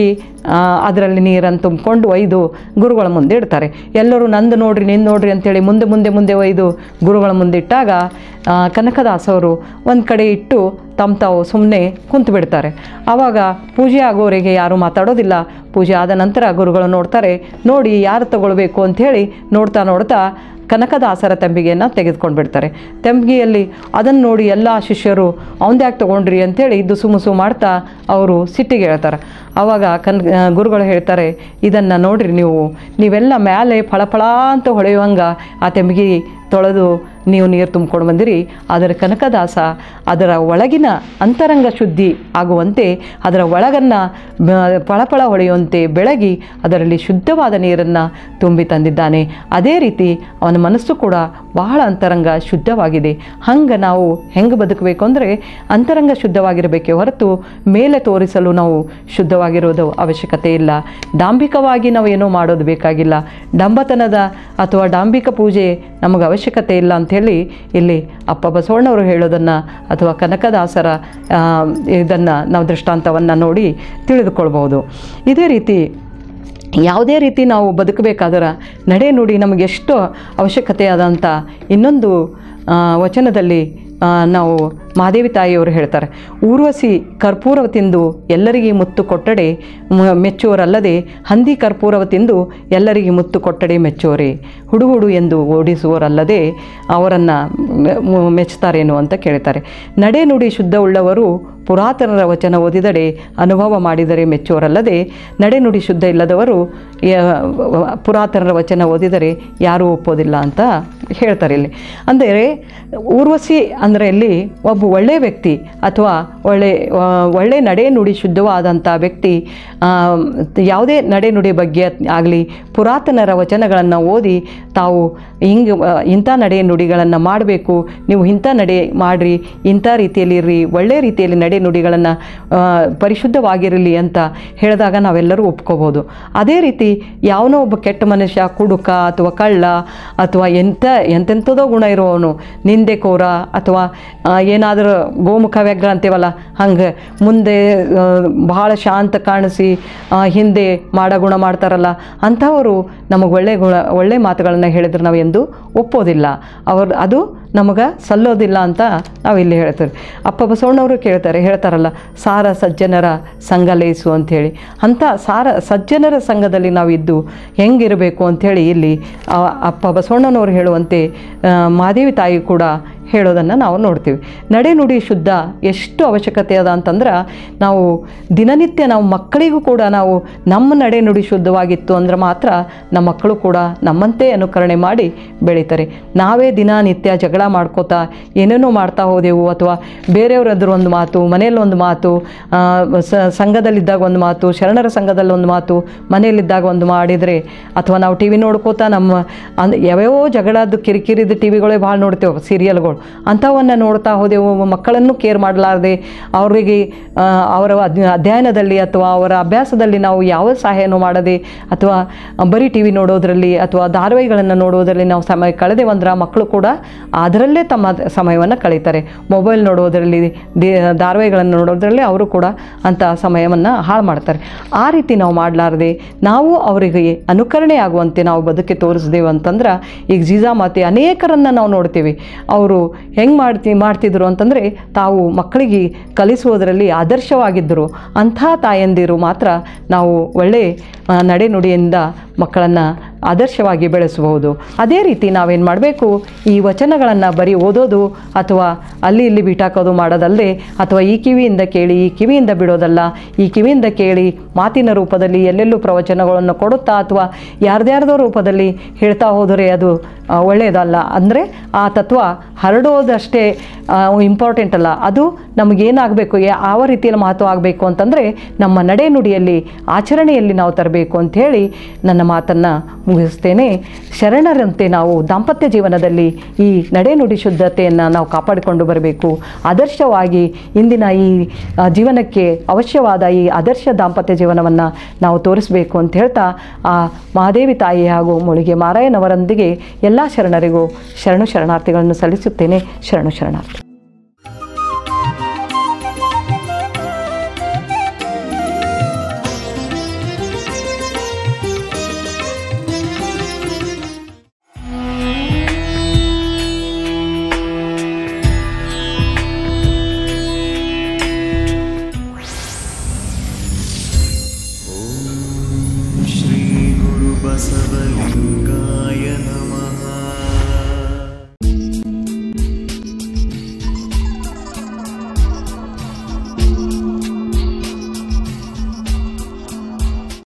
ಅದರಲ್ಲಿ ನೀರನ್ನು ತುಂಬಿಕೊಂಡು ಒಯ್ದು ಗುರುಗಳ ಮುಂದೆ ಇಡ್ತಾರೆ ಎಲ್ಲರೂ ನಂದು ನೋಡ್ರಿ ನಿಂದು ನೋಡ್ರಿ ಅಂತೇಳಿ ಮುಂದೆ ಮುಂದೆ ಮುಂದೆ ಒಯ್ದು ಗುರುಗಳ ಮುಂದೆ ಇಟ್ಟಾಗ ಆ, ಕನಕದಾಸವರು ಒಂದು ಕಡೆ ಇಟ್ಟು ತಮ್ಮ ತಾವು ಸುಮ್ಮನೆ ಕುಂತು ಬಿಡ್ತಾರೆ ಆವಾಗ ಪೂಜೆ ಆಗೋವರೆಗೆ ಯಾರೂ ಮಾತಾಡೋದಿಲ್ಲ ಪೂಜೆ ಆದ ನಂತರ ಗುರುಗಳು ನೋಡ್ತಾರೆ ನೋಡಿ ಯಾರು ತಗೊಳ್ಬೇಕು ಅಂಥೇಳಿ ನೋಡ್ತಾ ನೋಡ್ತಾ ಕನಕದಾಸರ ತಂಬಿಗೆಯನ್ನು ತೆಗೆದುಕೊಂಡು ಬಿಡ್ತಾರೆ ತಂಬಿಗೆಯಲ್ಲಿ ಅದನ್ನು ನೋಡಿ ಎಲ್ಲ ಶಿಷ್ಯರು ಯಾಕೆ ತೊಗೊಂಡ್ರಿ ಅಂತೇಳಿ ದುಸು ಮುಸು ಮಾಡ್ತಾ ಅವರು ಸಿಟ್ಟಿಗೆ ಹೇಳ್ತಾರೆ ಆವಾಗ ಕನ್ ಗುರುಗಳು ಹೇಳ್ತಾರೆ ಇದನ್ನು ನೋಡ್ರಿ ನೀವು ನೀವೆಲ್ಲ ಮೇಲೆ ಫಳಫಳ ಅಂತ ಹೊಳೆಯುವಂಗೆ ಆ ತಂಬಿಗೆ ತೊಳೆದು ನೀವು ನೀರು ತುಂಬ್ಕೊಂಡು ಬಂದಿರಿ ಅದರ ಕನಕದಾಸ ಅದರ ಒಳಗಿನ ಅಂತರಂಗ ಶುದ್ಧಿ ಆಗುವಂತೆ ಅದರ ಒಳಗನ್ನು ಫಳಫಳ ಹೊಳೆಯುವಂತೆ ಬೆಳಗಿ ಅದರಲ್ಲಿ ಶುದ್ಧವಾದ ನೀರನ್ನು ತುಂಬಿ ತಂದಿದ್ದಾನೆ ಅದೇ ರೀತಿ ಅವನ ಮನಸ್ಸು ಕೂಡ ಬಹಳ ಅಂತರಂಗ ಶುದ್ಧವಾಗಿದೆ ಹಂಗೆ ನಾವು ಹೆಂಗೆ ಬದುಕಬೇಕು ಅಂದರೆ ಅಂತರಂಗ ಶುದ್ಧವಾಗಿರಬೇಕೇ ಹೊರತು ಮೇಲೆ ತೋರಿಸಲು ನಾವು ಶುದ್ಧವಾಗಿರೋದು ಅವಶ್ಯಕತೆ ಇಲ್ಲ ಡಾಂಬಿಕವಾಗಿ ನಾವು ಏನೂ ಮಾಡೋದು ಬೇಕಾಗಿಲ್ಲ ಡಂಬತನದ ಅಥವಾ ಡಾಂಬಿಕ ಪೂಜೆ ನಮಗೆ ಅವಶ್ಯಕತೆ ಇಲ್ಲ ಅಂಥೇಳಿ ಇಲ್ಲಿ ಅಪ್ಪ ಬಸವಣ್ಣವರು ಹೇಳೋದನ್ನು ಅಥವಾ ಕನಕದಾಸರ ಇದನ್ನು ನಾವು ದೃಷ್ಟಾಂತವನ್ನು ನೋಡಿ ತಿಳಿದುಕೊಳ್ಬೋದು ಇದೇ ರೀತಿ ಯಾವುದೇ ರೀತಿ ನಾವು ಬದುಕಬೇಕಾದ್ರೆ ನಡೆ ನುಡಿ ನಮಗೆ ಎಷ್ಟು ಅವಶ್ಯಕತೆ ಆದಂಥ ಇನ್ನೊಂದು ಆ, ವಚನದಲ್ಲಿ ಆ, ನಾವು ಮಹಾದೇವಿ ತಾಯಿಯವರು ಹೇಳ್ತಾರೆ ಊರ್ವಶಿ ಕರ್ಪೂರವ ತಿಂದು ಎಲ್ಲರಿಗೆ ಮುತ್ತು ಕೊಟ್ಟಡೆ ಮ- ಮೆಚ್ಚುವರಲ್ಲದೆ ಹಂದಿ ಕರ್ಪೂರವ ತಿಂದು ಎಲ್ಲರಿಗೆ ಮುತ್ತು ಕೊಟ್ಟಡೆ ಮೆಚ್ಚುವರೆ ಹುಡುಗುಡು ಎಂದು ಓಡಿಸುವರಲ್ಲದೆ ಅವರನ್ನು ಮೆಚ್ಚುತ್ತಾರೇನು ಅಂತ ಕೇಳ್ತಾರೆ ನಡೆ ನುಡಿ ಶುದ್ಧವುಳ್ಳವರು ಪುರಾತನರ ವಚನ ಓದಿದಡೆ ಅನುಭವ ಮಾಡಿದರೆ ಮೆಚ್ಚುವರಲ್ಲದೆ ನಡೆನುಡಿ ಶುದ್ಧ ಇಲ್ಲದವರು ಯ- ಪುರಾತನರ ವಚನ ಓದಿದರೆ ಯಾರೂ ಒಪ್ಪೋದಿಲ್ಲ ಅಂತ ಹೇಳ್ತಾರೆ ಇಲ್ಲಿ ಅಂದರೆ ಊರ್ವಶಿ ಅಂದರೆ ಇಲ್ಲಿ ಒಬ್ಬ ಒಳ್ಳೆಯ ವ್ಯಕ್ತಿ ಅಥವಾ ಒಳ್ಳೆ ಆ, ಒಳ್ಳೆ ನಡೆ ನುಡಿ ಶುದ್ಧವಾದಂಥ ವ್ಯಕ್ತಿ ಆ, ಯಾವುದೇ ನಡೆ ನುಡಿ ಬಗ್ಗೆ ಆಗಲಿ ಪುರಾತನರ ವಚನಗಳನ್ನು ಓದಿ ತಾವು ಹಿಂಗೆ ಆ, ಇಂಥ ನಡೆ ನುಡಿಗಳನ್ನು ಮಾಡಬೇಕು ನೀವು ಇಂಥ ನಡೆ ಮಾಡಿರಿ ಇಂಥ ರೀತಿಯಲ್ಲಿ ಇರ್ರಿ ಒಳ್ಳೆಯ ರೀತಿಯಲ್ಲಿ ನಡೆ ನುಡಿಗಳನ್ನು ಪರಿಶುದ್ಧವಾಗಿರಲಿ ಅಂತ ಹೇಳಿದಾಗ ನಾವೆಲ್ಲರೂ ಒಪ್ಕೋಬೋದು ಅದೇ ರೀತಿ ಯಾವನೋ ಒಬ್ಬ ಕೆಟ್ಟ ಮನುಷ್ಯ ಕುಡುಕ ಅಥವಾ ಕಳ್ಳ ಅಥವಾ ಎಂಥ ಎಂತೆಂಥದೋ ಗುಣ ಇರುವವನು ನಿಂದೆಕೋರ ಅಥವಾ ಏನಾದರೂ ಗೋಮುಖ ವ್ಯಗ್ರ ಅಂತೀವಲ್ಲ ಹಂಗೆ ಮುಂದೆ ಆ, ಬಹಳ ಶಾಂತ ಕಾಣಿಸಿ ಆ, ಹಿಂದೆ ಮಾಡ ಗುಣ ಮಾಡ್ತಾರಲ್ಲ ಅಂಥವರು ನಮಗೆ ಒಳ್ಳೆ ಗುಣ ಒಳ್ಳೆ ಮಾತುಗಳನ್ನು ಹೇಳಿದ್ರೆ ನಾವು ಎಂದು ಒಪ್ಪೋದಿಲ್ಲ ಅವರು ಅದು ನಮಗೆ ಸಲ್ಲೋದಿಲ್ಲ ಅಂತ ನಾವು ಇಲ್ಲಿ ಹೇಳ್ತೀವಿ ಅಪ್ಪ ಬಸವಣ್ಣವರು ಕೇಳ್ತಾರೆ ಹೇಳ್ತಾರಲ್ಲ ಸಾರ ಸಜ್ಜನರ ಸಂಘ ಲೇಸು ಅಂಥೇಳಿ ಅಂಥ ಸಾರ ಸಜ್ಜನರ ಸಂಘದಲ್ಲಿ ನಾವು ಇದ್ದು ಹೆಂಗಿರಬೇಕು ಅಂಥೇಳಿ ಇಲ್ಲಿ ಆ ಅಪ್ಪ ಬಸವಣ್ಣನವರು ಹೇಳುವಂತೆ ಆ, ಮಾದೇವಿ ತಾಯಿ ಕೂಡ ಹೇಳೋದನ್ನು ನಾವು ನೋಡ್ತೀವಿ ನಡೆ ನುಡಿ ಶುದ್ಧ ಎಷ್ಟು ಅವಶ್ಯಕತೆ ಅದ ಅಂತಂದ್ರೆ ನಾವು ದಿನನಿತ್ಯ ನಾವು ಮಕ್ಕಳಿಗೂ ಕೂಡ ನಾವು ನಮ್ಮ ನಡೆ ನುಡಿ ಶುದ್ಧವಾಗಿತ್ತು ಅಂದ್ರೆ ಮಾತ್ರ ನಮ್ಮ ಮಕ್ಕಳು ಕೂಡ ನಮ್ಮಂತೆ ಅನುಕರಣೆ ಮಾಡಿ ಬೆಳೀತಾರೆ ನಾವೇ ದಿನನಿತ್ಯ ಜಗಳ ಮಾಡ್ಕೋತಾ ಏನೇನೋ ಮಾಡ್ತಾ ಹೋದೆವು ಅಥವಾ ಬೇರೆಯವರದ್ರ ಒಂದು ಮಾತು ಮನೆಯಲ್ಲಿ ಒಂದು ಮಾತು ಆ, ಸ- ಸಂಘದಲ್ಲಿದ್ದಾಗ ಒಂದು ಮಾತು ಶರಣರ ಸಂಘದಲ್ಲಿ ಒಂದು ಮಾತು ಮನೆಯಲ್ಲಿದ್ದಾಗ ಒಂದು ಮಾಡಿದರೆ ಅಥವಾ ನಾವು ಟಿ ವಿ ನೋಡ್ಕೋತಾ ನಮ್ಮ ಅಂದ್ ಯಾವ್ಯಾವ ಜಗಳದ್ದು ಕಿರಿಕಿರಿದ ಟಿ ವಿಗಳೇ ಭಾಳ ನೋಡ್ತೇವೆ ಸೀರಿಯಲ್ಗಳು ಅಂಥವನ್ನ ನೋಡ್ತಾ ಹೋದೆವು ಮಕ್ಕಳನ್ನು ಕೇರ್ ಮಾಡಲಾರ್ದೆ ಅವರಿಗೆ ಆ, ಅವರ ಅಧ್ಯ- ಅಧ್ಯಯನದಲ್ಲಿ ಅಥವಾ ಅವರ ಅಭ್ಯಾಸದಲ್ಲಿ ನಾವು ಯಾವ ಸಹಾಯನೂ ಮಾಡದೆ ಅಥವಾ ಬರೀ ಟಿ ವಿ ನೋಡೋದ್ರಲ್ಲಿ ಅಥವಾ ಧಾರಾವಾಹಿಗಳನ್ನು ನೋಡೋದ್ರಲ್ಲಿ ನಾವು ಸಮಯ ಕಳೆದೇವಂದ್ರೆ ಮಕ್ಕಳು ಕೂಡ ಅದರಲ್ಲೇ ತಮ್ಮ ಸಮಯವನ್ನು ಕಳೀತಾರೆ ಮೊಬೈಲ್ ನೋಡೋದ್ರಲ್ಲಿ ದೇ- ಧಾರಾವಾಹಿಗಳನ್ನು ನೋಡೋದ್ರಲ್ಲಿ ಅವರು ಕೂಡ ಅಂಥ ಸಮಯವನ್ನು ಹಾಳು ಮಾಡ್ತಾರೆ ಆ ರೀತಿ ನಾವು ಮಾಡಲಾರ್ದೆ ನಾವು ಅವರಿಗೆ ಅನುಕರಣೆ ಆಗುವಂತೆ ನಾವು ಬದುಕಿ ತೋರಿಸಿದೆವು ಅಂತಂದ್ರೆ ಈಗ ಜೀಜಾಮಾತೆ ಅನೇಕರನ್ನು ನಾವು ನೋಡ್ತೀವಿ ಅವರು ಹೆಂಗೆ ಮಾಡ್ತಿ ಮಾಡ್ತಿದ್ರು ಅಂತಂದರೆ ತಾವು ಮಕ್ಕಳಿಗೆ ಕಲಿಸುವುದರಲ್ಲಿ ಆದರ್ಶವಾಗಿದ್ದರು ಅಂಥ ತಾಯಂದಿರು ಮಾತ್ರ ನಾವು ಒಳ್ಳೆ ಆ, ನಡೆನುಡಿಯಿಂದ ಮಕ್ಕಳನ್ನು ಆದರ್ಶವಾಗಿ ಬೆಳೆಸಬಹುದು ಅದೇ ರೀತಿ ನಾವೇನು ಮಾಡಬೇಕು ಈ ವಚನಗಳನ್ನು ಬರೀ ಓದೋದು ಅಥವಾ ಅಲ್ಲಿ ಇಲ್ಲಿ ಬಿಟ್ಟಾಕೋದು ಮಾಡೋದಲ್ಲದೆ ಅಥವಾ ಈ ಕಿವಿಯಿಂದ ಕೇಳಿ ಈ ಕಿವಿಯಿಂದ ಬಿಡೋದಲ್ಲ ಈ ಕಿವಿಯಿಂದ ಕೇಳಿ ಮಾತಿನ ರೂಪದಲ್ಲಿ ಎಲ್ಲೆಲ್ಲೂ ಪ್ರವಚನಗಳನ್ನು ಕೊಡುತ್ತಾ ಅಥವಾ ಯಾರ್ದ್ಯಾರ್ದೋ ರೂಪದಲ್ಲಿ ಹೇಳ್ತಾ ಹೋದರೆ ಅದು ಆ, ಒಳ್ಳೆಯದಲ್ಲ ಅಂದರೆ ಆ ತತ್ವ ಹರಡೋದಷ್ಟೇ ಇಂಪಾರ್ಟೆಂಟ್ ಅಲ್ಲ ಅದು ನಮಗೇನಾಗಬೇಕು ಯಾವ ರೀತಿಯಲ್ಲಿ ಮಹತ್ವ ಆಗಬೇಕು ಅಂತಂದರೆ ನಮ್ಮ ನಡೆ ನುಡಿಯಲ್ಲಿ ಆಚರಣೆಯಲ್ಲಿ ನಾವು ತರಬೇಕು ಅಂಥೇಳಿ ನನ್ನ ಮಾತನ್ನು ಮುಗಿಸ್ತೇನೆ ಶರಣರಂತೆ ನಾವು ದಾಂಪತ್ಯ ಜೀವನದಲ್ಲಿ ಈ ನಡೆ ನುಡಿ ಶುದ್ಧತೆಯನ್ನು ನಾವು ಕಾಪಾಡಿಕೊಂಡು ಬರಬೇಕು ಆದರ್ಶವಾಗಿ ಇಂದಿನ ಈ ಆ, ಜೀವನಕ್ಕೆ ಅವಶ್ಯವಾದ ಈ ಆದರ್ಶ ದಾಂಪತ್ಯ ಜೀವನವನ್ನು ನಾವು ತೋರಿಸಬೇಕು ಅಂತ ಹೇಳ್ತಾ ಆ ಮಹಾದೇವಿ ತಾಯಿ ಹಾಗೂ ಮುಳಿಗೆ ಮಾರಾಯನವರೊಂದಿಗೆ ಎಲ್ಲ ಶರಣರಿಗೂ ಶರಣು ಶರಣಾರ್ಥಿಗಳನ್ನು ಸಲ್ಲಿಸುತ್ತೇನೆ ಶರಣು ಶರಣಾರ್ಥಿ बसवलिङ्गाय नमः